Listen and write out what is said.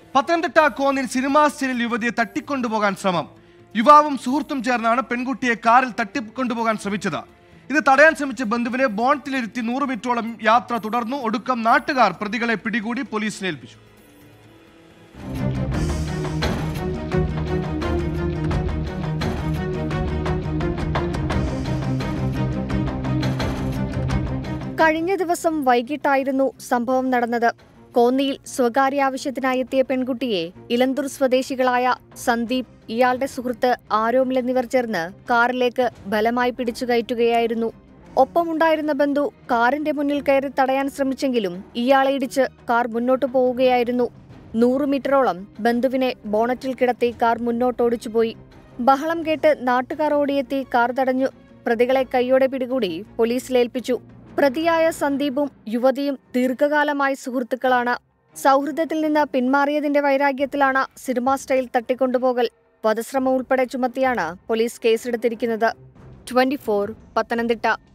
Pathanamthitta കോന്നിൽ cinema സ്റ്റിലിൽ യുവതിയെ തട്ടിക്കൊണ്ടുപോകാൻ ശ്രമം യുവാവും സുഹൃത്തും ചേർന്നാണ് പെൺകുട്ടിയെ കാറിൽ തട്ടിക്കൊണ്ടുപോകാൻ ശ്രമിച്ചത് ഇത് തടയാൻ ശ്രമിച്ച ബന്ധുവിനെ ബോണ്ടിലിരുത്തി നൂറ് മീറ്ററോളം യാത്ര തുടർന്നു ഒടുക്കം നാട്ടുകാർ പ്രതികളെ പിടികൂടി പോലീസിനെ ഏൽപ്പിച്ചു കഴിഞ്ഞ ദിവസം വൈകിട്ടായിരുന്നു സംഭവം നടന്നത് കോന്നിയിൽ സ്വകാര്യ ആവശ്യത്തിനായി എത്തിയ പെൺകുട്ടിയെ ഇലന്തൂർ സ്വദേശികളായ സന്ദീപ് ഇയാളുടെ സുഹൃത്ത് ആരോമിൽ എന്നിവർ ചേർന്ന് കാറിലേക്ക് ബലമായി പിടിച്ചു കയറ്റുകയായിരുന്നു ഒപ്പമുണ്ടായിരുന്ന ബന്ധു കാറിന്റെ മുന്നിൽ കയറി തടയാൻ ശ്രമിച്ചെങ്കിലും ഇയാളെ ഇടിച്ച് കാർ മുന്നോട്ടു പോവുകയായിരുന്നു നൂറ് മീറ്ററോളം ബന്ധുവിനെ ബോണറ്റിൽ കിടത്തി കാർ മുന്നോട്ടോടിച്ചുപോയി ബഹളം കേട്ട് നാട്ടുകാർ ഓടിയെത്തി കാർ തടഞ്ഞു പ്രതികളെ കൈയോടെ പിടികൂടി പോലീസിലേൽപ്പിച്ചു പ്രതിയായ സന്ദീപും യുവതിയും ദീർഘകാലമായി സുഹൃത്തുക്കളാണ് സൗഹൃദത്തിൽ നിന്ന് പിന്മാറിയതിന്റെ വൈരാഗ്യത്തിലാണ് സിനിമാ സ്റ്റൈൽ തട്ടിക്കൊണ്ടുപോകൽ വധശ്രമം ഉൾപ്പെടെ ചുമത്തിയാണ് പോലീസ് കേസെടുത്തിരിക്കുന്നത് ട്വന്റി പത്തനംതിട്ട